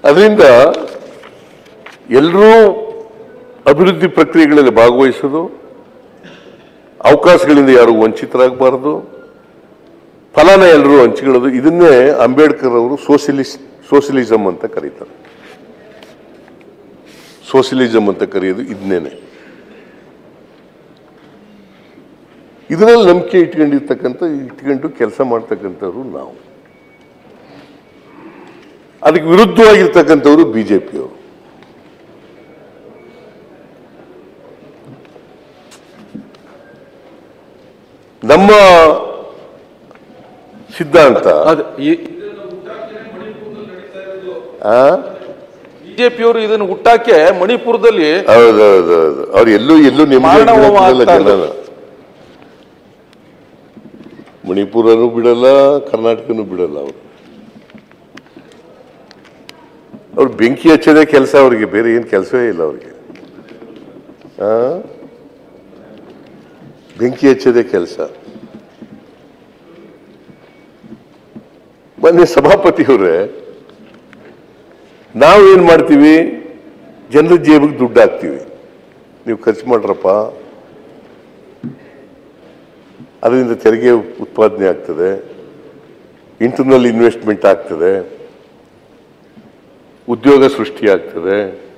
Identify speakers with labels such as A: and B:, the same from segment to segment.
A: ಅದರಿಂದ ಎಲ್ಲರೂ ಅಭಿವೃದ್ಧಿ ಪ್ರಕ್ರಿಯೆಗಳಲ್ಲಿ ಭಾಗವಹಿಸೋದು ಅವಕಾಶಗಳಿಂದ ಯಾರು ವಂಚಿತರಾಗಬಾರದು ಫಲಾನ ಎಲ್ಲರೂ ಹಂಚಿಕೊಳ್ಳೋದು ಇದನ್ನೇ ಅಂಬೇಡ್ಕರ್ ಅವರು ಸೋಷಿಯಲಿಸ್ಟ್ ಸೋಷಿಯಲಿಸಂ ಅಂತ ಕರೀತಾರೆ ಸೋಷಿಯಲಿಸಂ ಅಂತ ಕರೆಯೋದು ಇದನ್ನೇನೆ ಇದರಲ್ಲಿ ನಂಬಿಕೆ ಇಟ್ಕೊಂಡಿರ್ತಕ್ಕಂಥ ಇಟ್ಕೊಂಡು ಕೆಲಸ ಮಾಡ್ತಕ್ಕಂಥವ್ರು ನಾವು ಅದಕ್ಕೆ ವಿರುದ್ಧವಾಗಿರ್ತಕ್ಕಂಥವ್ರು ಬಿಜೆಪಿಯವರು ನಮ್ಮ ಸಿದ್ಧಾಂತ
B: ಅದು
A: ಆ?
B: ಬಿಜೆಪಿಯವರು ಇದನ್ನು ಹುಟ್ಟಾಕೆ ಮಣಿಪುರದಲ್ಲಿ
A: ಹೌದೌದೌದು ಅವ್ರು ಎಲ್ಲೂ ಎಲ್ಲೂ ನೆಮ್ಮದಿ
B: ಮಾನವ
A: ಬಿಡಲ್ಲ
B: ಆಗ್ತಾ
A: ಜನನ ಮಣಿಪುರನು ಬಿಡಲ್ಲ ಕರ್ನಾಟಕನೂ ಬಿಡಲ್ಲ ಅವರು ಅವ್ರು ಬೆಂಕಿ ಹಚ್ಚೋದೇ ಕೆಲಸ ಅವ್ರಿಗೆ ಬೇರೆ ಏನು ಕೆಲಸವೇ ಇಲ್ಲ ಅವ್ರಿಗೆ ಆ? ಬೆಂಕಿ ಹಚ್ಚೋದೇ ಕೆಲಸ ಮೊನ್ನೆ ಸಭಾಪತಿಯವರೇ ನಾವು ಏನ್ ಮಾಡ್ತೀವಿ ಜನರ ಜೇಬಿಗೆ ದುಡ್ಡು ಹಾಕ್ತೀವಿ ನೀವು ಖರ್ಚು ಮಾಡ್ರಪ್ಪ ಅದರಿಂದ ತೆರಿಗೆ ಉತ್ಪಾದನೆ ಆಗ್ತದೆ ಇಂಟರ್ನಲ್ ಇನ್ವೆಸ್ಟ್ಮೆಂಟ್ ಆಗ್ತದೆ ಉದ್ಯೋಗ ಸೃಷ್ಟಿ ಆಗ್ತದೆ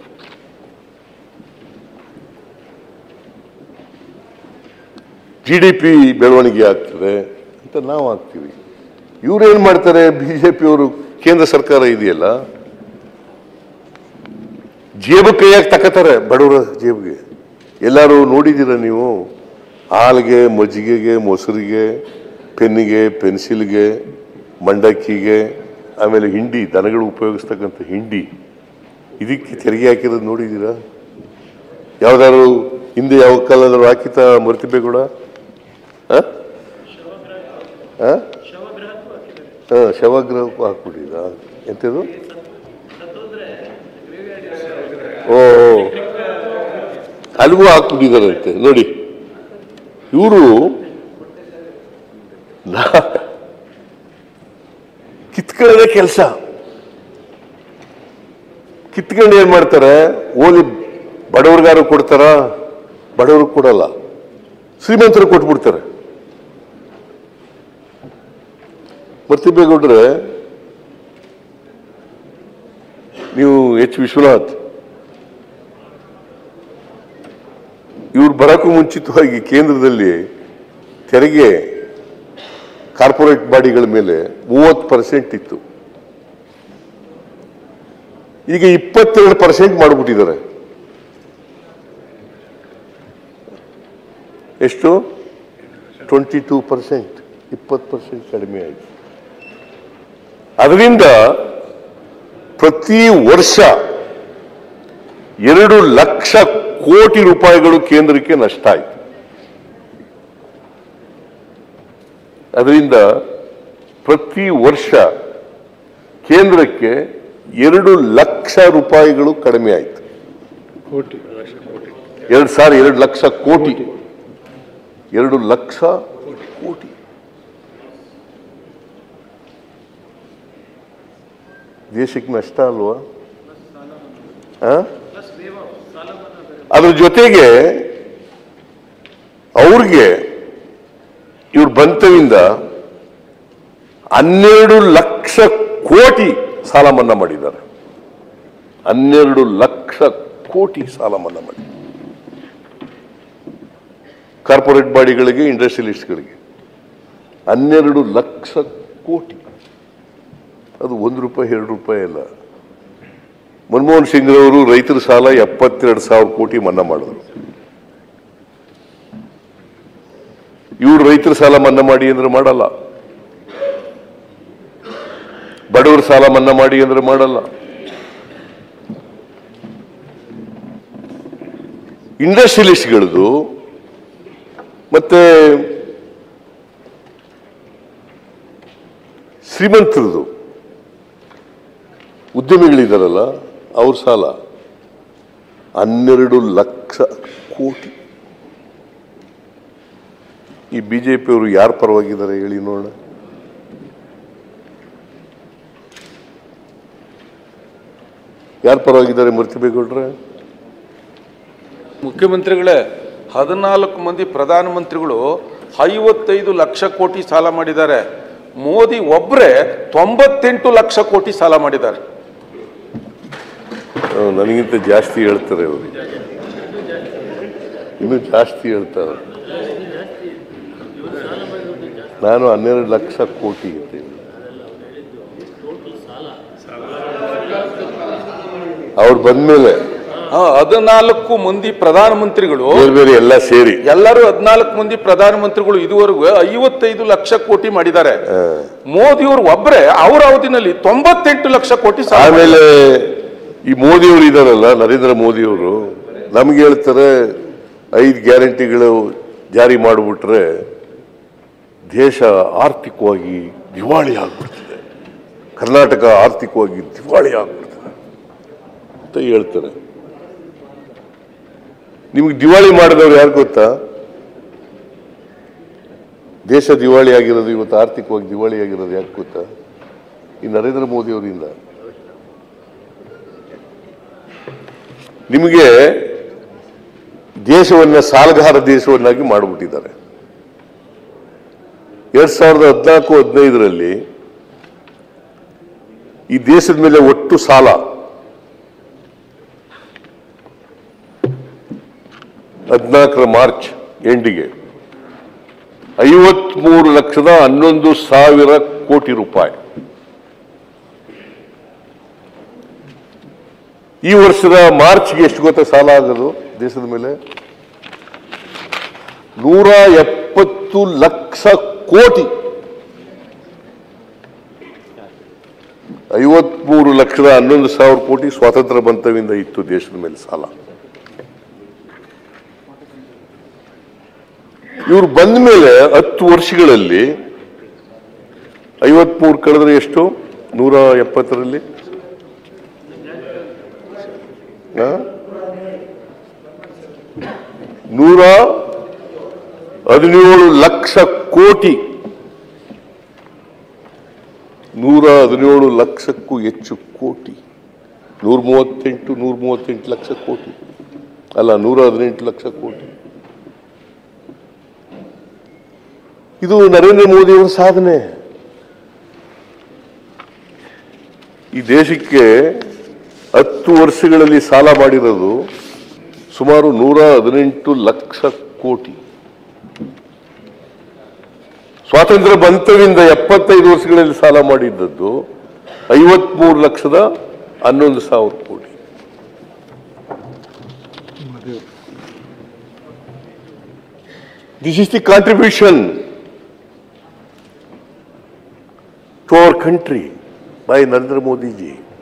A: ಜಿ ಡಿ ಪಿ ಬೆಳವಣಿಗೆ ಆಗ್ತದೆ ಅಂತ ನಾವು ಆಗ್ತೀವಿ ಇವ್ರು ಏನ್ ಮಾಡ್ತಾರೆ ಬಿಜೆಪಿಯವರು ಕೇಂದ್ರ ಸರ್ಕಾರ ಇದೆಯಲ್ಲ ಜೇಬು ಕೈಯಾಗಿ ತಕತಾರೆ ಬಡವರ ಜೇಬಿಗೆ ಎಲ್ಲರೂ ನೋಡಿದ್ದೀರ ನೀವು ಹಾಲಿಗೆ ಮಜ್ಜಿಗೆಗೆ ಮೊಸರಿಗೆ ಪೆನ್ನಿಗೆ ಪೆನ್ಸಿಲ್ಗೆ ಮಂಡಕ್ಕಿಗೆ ಆಮೇಲೆ ಹಿಂಡಿ ದನಗಳು ಉಪಯೋಗಿಸ್ತಕ್ಕಂಥ ಹಿಂಡಿ ಇದಕ್ಕೆ ತೆರಿಗೆ ಹಾಕಿರೋದು ನೋಡಿದ್ದೀರಾ ಯಾವ್ದಾದ್ರು ಹಿಂದೆ ಯಾವ ಕಾಲದಾದ್ರು ಹಾಕಿತ ಮರ್ತಿಬೇಗೂಡ ಆ? ಆ? ಹಾ ಶವಗ್ರಹಕ್ಕೂ ಹಾಕ್ಬಿಟ್ಟಿದ ಎಂತದು ಓ ಓ. ಅಲ್ಗೂ ಹಾಕ್ಬಿಟ್ಟಿದಾರಂತೆ ನೋಡಿ ಇವರು ಕಿತ್ಕೊಳ್ಳೋದೇ ಕೆಲಸ ಕಿತ್ಕೊಂಡು ಏನ್ ಮಾಡ್ತಾರೆ ಓಲಿ ಬಡವ್ರಿಗಾರು ಕೊಡ್ತಾರ ಬಡವ್ರಿಗೆ ಕೊಡಲ್ಲ ಶ್ರೀಮಂತರು ಕೊಟ್ಬಿಡ್ತಾರೆ ಬರ್ತಿಬೇಗೌಡ್ರೆ ನೀವು ಎಚ್ ವಿಶ್ವನಾಥ್ ಇವ್ರು ಬರಕ್ಕೂ ಮುಂಚಿತವಾಗಿ ಕೇಂದ್ರದಲ್ಲಿ ತೆರಿಗೆ ಕಾರ್ಪೊರೇಟ್ ಬಾಡಿಗಳ ಮೇಲೆ ಮೂವತ್ತು ಪರ್ಸೆಂಟ್ ಇತ್ತು ಈಗ ಇಪ್ಪತ್ತೆರಡು ಪರ್ಸೆಂಟ್ ಮಾಡಿಬಿಟ್ಟಿದ್ದಾರೆ ಎಷ್ಟು ಟ್ವೆಂಟಿ ಟೂ ಪರ್ಸೆಂಟ್ ಇಪ್ಪತ್ತು ಪರ್ಸೆಂಟ್ ಕಡಿಮೆ ಆಯಿತು ಅದರಿಂದ ಪ್ರತಿ ವರ್ಷ ಎರಡು ಲಕ್ಷ ಕೋಟಿ ರೂಪಾಯಿಗಳು ಕೇಂದ್ರಕ್ಕೆ ನಷ್ಟ ಆಯಿತು ಅದರಿಂದ ಪ್ರತಿ ವರ್ಷ ಕೇಂದ್ರಕ್ಕೆ ಎರಡು ಲಕ್ಷ ರೂಪಾಯಿಗಳು ಕಡಿಮೆ ಆಯಿತು ಎರಡು ಸಾವಿರ ಎರಡು ಲಕ್ಷ ಕೋಟಿ ಎರಡು ಲಕ್ಷ ಕೋಟಿ ದೇಶಕ್ಕೆ ನಷ್ಟ ಅಲ್ವಾ ಆ? ಅದ್ರ ಜೊತೆಗೆ ಅವ್ರಿಗೆ ಇವ್ರು ಬಂತವಿಂದ ಹನ್ನೆರಡು ಲಕ್ಷ ಕೋಟಿ ಸಾಲ ಮನ್ನಾ ಮಾಡಿದ್ದಾರೆ ಹನ್ನೆರಡು ಲಕ್ಷ ಕೋಟಿ ಸಾಲ ಮನ್ನಾ ಮಾಡಿ ಕಾರ್ಪೊರೇಟ್ ಬಾಡಿಗಳಿಗೆ ಇಂಡಸ್ಟ್ರಿಯಲಿಸ್ಟ್ಗಳಿಗೆ ಹನ್ನೆರಡು ಲಕ್ಷ ಕೋಟಿ ಅದು ಒಂದು ರೂಪಾಯಿ ಎರಡು ರೂಪಾಯಿ ಅಲ್ಲ ಮನಮೋಹನ್ ಸಿಂಗ್ ಅವರು ರೈತರ ಸಾಲ ಎಪ್ಪತ್ತೆರಡು ಸಾವಿರ ಕೋಟಿ ಮನ್ನಾ ಮಾಡಿದ್ರು ಇವ್ರು ರೈತರ ಸಾಲ ಮನ್ನಾ ಮಾಡಿ ಅಂದ್ರೆ ಮಾಡಲ್ಲ ಬಡವರ ಸಾಲ ಮನ್ನಾ ಮಾಡಿ ಅಂದ್ರೆ ಮಾಡಲ್ಲ ಇಂಡಸ್ಟ್ರಿಯಲಿಸ್ಟ್ಗಳದು ಮತ್ತೆ ಶ್ರೀಮಂತರದು ಉದ್ಯಮಿಗಳಿದಾರಲ್ಲ ಅವ್ರ ಸಾಲ ಹನ್ನೆರಡು ಲಕ್ಷ ಕೋಟಿ ಈ ಬಿಜೆಪಿಯವರು ಯಾರ ಪರವಾಗಿದ್ದಾರೆ ಹೇಳಿ ನೋಡೋಣ ಯಾರ ಪರವಾಗಿದ್ದಾರೆ ಮೂರ್ತಿಬೇಗೌಡ್ರೆ
B: ಮುಖ್ಯಮಂತ್ರಿಗಳೇ ಹದಿನಾಲ್ಕು ಮಂದಿ ಪ್ರಧಾನಮಂತ್ರಿಗಳು ಐವತ್ತೈದು ಲಕ್ಷ ಕೋಟಿ ಸಾಲ ಮಾಡಿದ್ದಾರೆ ಮೋದಿ ಒಬ್ಬರೇ ತೊಂಬತ್ತೆಂಟು ಲಕ್ಷ ಕೋಟಿ ಸಾಲ ಮಾಡಿದ್ದಾರೆ
A: ಅವ್ರು ನನಗಿಂತ ಜಾಸ್ತಿ ಹೇಳ್ತಾರೆ ಅವರು ಇನ್ನೂ ಜಾಸ್ತಿ ಹೇಳ್ತಾರೆ ನಾನು ಹನ್ನೆರಡು ಲಕ್ಷ ಕೋಟಿ ಇರ್ತೇನೆ ಅವ್ರು ಬಂದ್ಮೇಲೆ
B: ಹಾ, ಹದಿನಾಲ್ಕು ಮಂದಿ ಪ್ರಧಾನಮಂತ್ರಿಗಳು
A: ಬೇರೆ ಬೇರೆ ಎಲ್ಲ ಸೇರಿ
B: ಎಲ್ಲರೂ ಹದಿನಾಲ್ಕು ಮಂದಿ ಪ್ರಧಾನಮಂತ್ರಿಗಳು ಇದುವರೆಗೂ ಐವತ್ತೈದು ಲಕ್ಷ ಕೋಟಿ ಮಾಡಿದ್ದಾರೆ ಮೋದಿಯವರು ಒಬ್ಬರೇ ಅವರ ಅವಧಿನಲ್ಲಿ ತೊಂಬತ್ತೆಂಟು ಲಕ್ಷ ಕೋಟಿ ಸಾಲ
A: ಆಮೇಲೆ ಈ ಮೋದಿಯವರು ಇದಾರಲ್ಲ ನರೇಂದ್ರ ಮೋದಿಯವರು ನಮ್ಗೆ ಹೇಳ್ತಾರೆ ಐದು ಗ್ಯಾರಂಟಿಗಳು ಜಾರಿ ಮಾಡಿಬಿಟ್ರೆ ದೇಶ ಆರ್ಥಿಕವಾಗಿ ದಿವಾಳಿ ಆಗ್ಬಿಡ್ತದೆ ಕರ್ನಾಟಕ ಆರ್ಥಿಕವಾಗಿ ದಿವಾಳಿ ಆಗ್ಬಿಡ್ತದೆ ಅಂತ ಹೇಳ್ತಾರೆ ನಿಮ್ಗೆ ದಿವಾಳಿ ಮಾಡಿದವ್ರು ಯಾರು ಗೊತ್ತಾ ದೇಶ ದಿವಾಳಿ ಆಗಿರೋದು ಇವತ್ತು ಆರ್ಥಿಕವಾಗಿ ದಿವಾಳಿ ಆಗಿರೋದು ಯಾಕೆ ಗೊತ್ತಾ ಈ ನರೇಂದ್ರ ಮೋದಿಯವರಿಂದ ನಿಮಗೆ ದೇಶವನ್ನ ಸಾಲಗಾರ ದೇಶವನ್ನಾಗಿ ಮಾಡಿಬಿಟ್ಟಿದ್ದಾರೆ ಎರಡ್ ಸಾವಿರದ ಹದಿನಾಲ್ಕು ಹದಿನೈದರಲ್ಲಿ ಈ ದೇಶದ ಮೇಲೆ ಒಟ್ಟು ಸಾಲ ಹದಿನಾಲ್ಕರ ಮಾರ್ಚ್ ಎಂಡಿಗೆ ಐವತ್ಮೂರು ಲಕ್ಷದ ಹನ್ನೊಂದು ಸಾವಿರ ಕೋಟಿ ರೂಪಾಯಿ ಈ ವರ್ಷದ ಮಾರ್ಚ್ಗೆ ಎಷ್ಟು ಗೊತ್ತಾ ಸಾಲ ಆಗೋದು ದೇಶದ ಮೇಲೆ ನೂರ ಎಪ್ಪತ್ತು ಲಕ್ಷ ಕೋಟಿ ಐವತ್ಮೂರು ಲಕ್ಷದ ಹನ್ನೊಂದು ಸಾವಿರ ಕೋಟಿ ಸ್ವಾತಂತ್ರ್ಯ ಬಂತವಿಂದ ಇತ್ತು ದೇಶದ ಮೇಲೆ ಸಾಲ ಇವ್ರು ಬಂದ ಮೇಲೆ ಹತ್ತು ವರ್ಷಗಳಲ್ಲಿ ಐವತ್ಮೂರು ಕಳೆದ್ರೆ ಎಷ್ಟು ನೂರ ಎಪ್ಪತ್ತರಲ್ಲಿ ಆ? ನೂರ ಹದಿನೇಳು ಲಕ್ಷ ಕೋಟಿ ನೂರ ಹದಿನೇಳು ಲಕ್ಷಕ್ಕೂ ಹೆಚ್ಚು ಕೋಟಿ ನೂರ ಮೂವತ್ತೆಂಟು ನೂರ ಮೂವತ್ತೆಂಟು ಲಕ್ಷ ಕೋಟಿ ಅಲ್ಲ ನೂರ ಹದಿನೆಂಟು ಲಕ್ಷ ಕೋಟಿ ಇದು ನರೇಂದ್ರ ಮೋದಿಯವರ ಸಾಧನೆ ಈ ದೇಶಕ್ಕೆ ಹತ್ತು ವರ್ಷಗಳಲ್ಲಿ ಸಾಲ ಮಾಡಿರೋದು ಸುಮಾರು ನೂರ ಹದಿನೆಂಟು ಲಕ್ಷ ಕೋಟಿ ಸ್ವಾತಂತ್ರ್ಯ ಬಂತವಿಂದ ಎಪ್ಪತ್ತೈದು ವರ್ಷಗಳಲ್ಲಿ ಸಾಲ ಮಾಡಿದ್ದದ್ದು ಐವತ್ಮೂರು ಲಕ್ಷದ ಹನ್ನೊಂದು ಸಾವಿರ crore this is the contribution to our country by Narendra Modi G